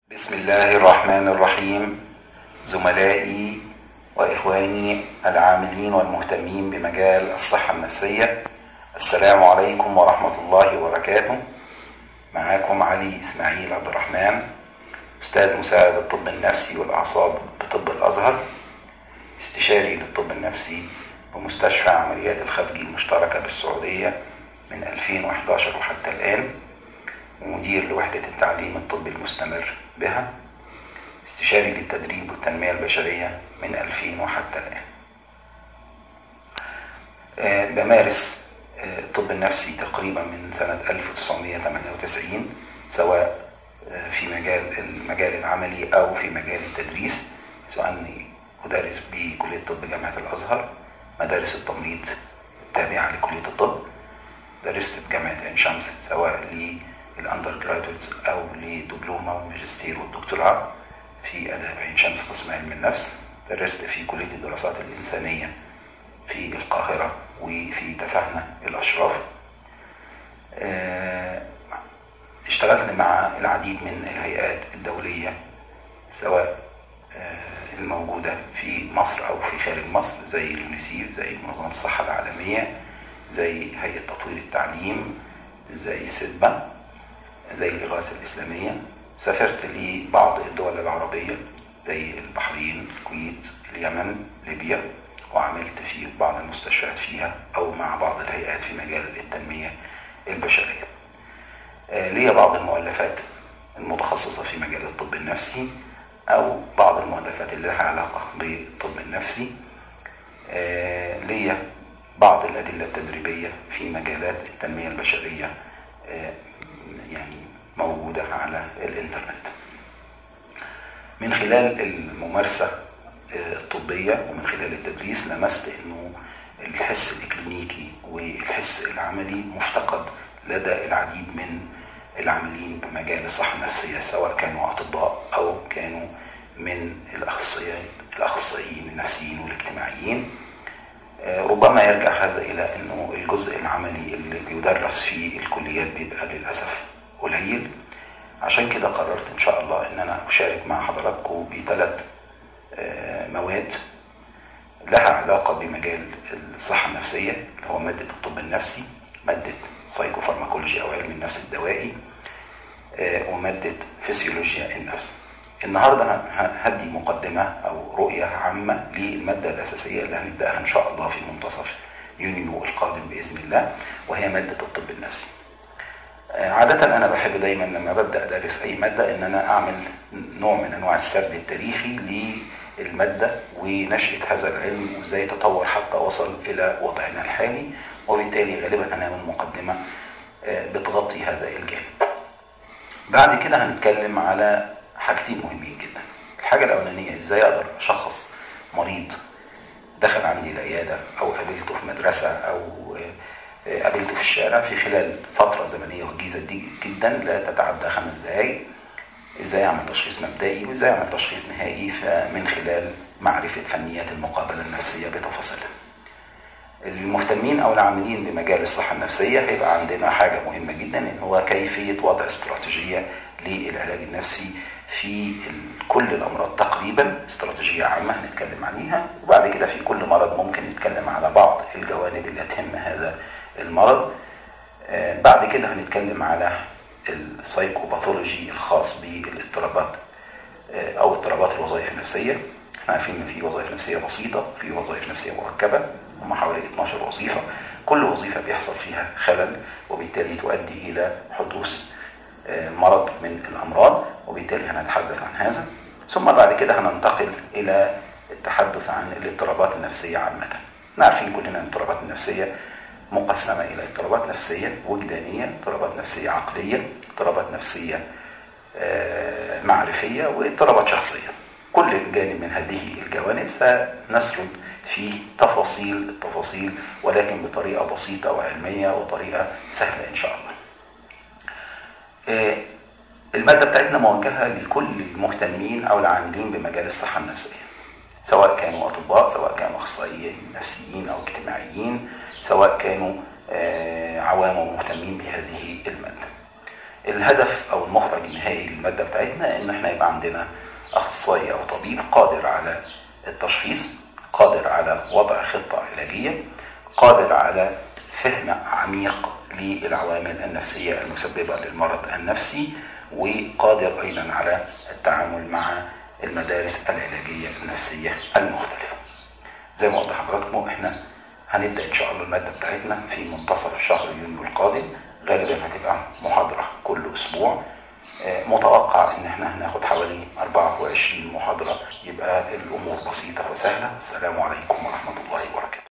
بسم الله الرحمن الرحيم زملائي وإخواني العاملين والمهتمين بمجال الصحة النفسية السلام عليكم ورحمة الله وبركاته معاكم علي إسماعيل عبد الرحمن أستاذ مساعد الطب النفسي والأعصاب بطب الأزهر استشاري للطب النفسي بمستشفى عمليات الخفجي المشتركة بالسعودية من 2011 وحتى الآن ومدير لوحدة التعليم الطبي المستمر بها استشاري للتدريب والتنمية البشرية من 2000 وحتى الآن آه، بمارس آه، الطب النفسي تقريبا من سنة 1998 سواء آه، في مجال المجال العملي أو في مجال التدريس سواء أني أدرس بكلية طب جامعة الأزهر مدارس التمريض التابعة لكلية الطب درست في جامعة عين شمس سواء للأندر جرادويت أو لدبلومة والماجستير والدكتوراه في آداب عين شمس قسم علم النفس درست في كلية الدراسات الإنسانية في القاهرة وفي تفاهنا الأشراف آه، اشتغلت مع العديد من الهيئات الدولية سواء آه، الموجودة في مصر أو في خارج مصر زي اليونيسيف زي منظمة الصحة العالمية زي هيئة تطوير التعليم زي سيدبا زي الإغاثة الإسلامية سافرت لبعض الدول العربية زي البحرين الكويت اليمن ليبيا وعملت في بعض المستشفيات فيها أو مع بعض الهيئات في مجال التنمية البشرية آه، ليا بعض المؤلفات المتخصصة في مجال الطب النفسي أو بعض المؤلفات اللي لها علاقة بالطب النفسي آه، ليا بعض الأدلة التدريبية في مجالات التنمية البشرية آه، يعني موجودة على الإنترنت من خلال الممارسة آه، الطبية ومن خلال التدريس لمست أنه الحس الإكلينيكي والحس العملي مفتقد لدى العديد من العاملين بمجال الصحة النفسية سواء كانوا أطباء أو كانوا من الأخصائيين الأخصائيين النفسيين والاجتماعيين آه، ربما يرجع هذا إلى أنه الجزء العملي اللي بيدرس في الكليات بيبقى للأسف قليل عشان كده قررت إن شاء الله أن أنا أشارك مع حضراتكم بثلاث آه، مواد لها علاقة بمجال الصحة النفسية اللي هو مادة الطب النفسي مادة سايكوفارماكولوجي أو علم النفس الدوائي آه، ومادة فسيولوجيا النفس النهاردة ه- هدي مقدمة أو رؤية عامة للمادة الأساسية اللي هنبدأها إن شاء الله في منتصف يونيو القادم بإذن الله وهي مادة الطب النفسي آه، عادة أنا بحب دايما لما ببدأ أدرس أي مادة إن أنا أعمل نوع من أنواع السرد التاريخي للمادة ونشأة هذا العلم وإزاي تطور حتى وصل إلى وضعنا الحالي وبالتالي غالبا أنا من مقدمة آه، بتغطي هذا الجانب بعد كده هنتكلم على حاجتين مهمين جدا الحاجة الأولانية إزاي أقدر أشخص مريض دخل عندي العيادة أو قابلته في مدرسة أو آه، قابلته في الشارع في خلال فترة زمنية وجيزة دي جدا لا تتعدى خمس دقايق ازاي اعمل تشخيص مبدئي وازاي اعمل تشخيص نهائي فمن خلال معرفة فنيات المقابلة النفسية بتفاصيلها المهتمين او العاملين بمجال الصحة النفسية هيبقى عندنا حاجة مهمة جدا ان هو كيفية وضع استراتيجية للعلاج النفسي في ال- كل الامراض تقريبا استراتيجية عامة هنتكلم عليها وبعد كده في كل مرض ممكن نتكلم على بعض الجوانب اللي تهم هذا المرض آه، بعد كده هنتكلم على السايكوباثولوجي الخاص بالاضطرابات آه، او اضطرابات الوظائف النفسيه احنا عارفين ان في وظائف نفسيه بسيطه في وظائف نفسيه مركبه هم حوالي 12 وظيفه كل وظيفه بيحصل فيها خلل وبالتالي تؤدي الى حدوث آه، مرض من الامراض وبالتالي هنتحدث عن هذا ثم بعد كده هننتقل الى التحدث عن الاضطرابات النفسيه عامه احنا عارفين كلنا ان الاضطرابات النفسيه مقسمه الى اضطرابات نفسيه وجدانيه اضطرابات نفسيه عقليه اضطرابات نفسيه آه، معرفيه واضطرابات شخصيه كل جانب من هذه الجوانب سنسرد في تفاصيل التفاصيل ولكن بطريقه بسيطه وعلميه وطريقه سهله ان شاء الله آه، المادة بتاعتنا موجهة لكل المهتمين أو العاملين بمجال الصحة النفسية سواء كانوا أطباء سواء كانوا أخصائيين نفسيين أو اجتماعيين سواء كانوا آه، عوام ومهتمين بهذه المادة الهدف او المخرج النهائي للماده بتاعتنا ان احنا يبقى عندنا اخصائي او طبيب قادر على التشخيص قادر على وضع خطه علاجيه قادر على فهم عميق للعوامل النفسيه المسببه للمرض النفسي وقادر ايضا على التعامل مع المدارس العلاجيه النفسيه المختلفه. زي ما قلت لحضراتكم احنا هنبدا ان شاء الله الماده بتاعتنا في منتصف شهر يونيو القادم غالبا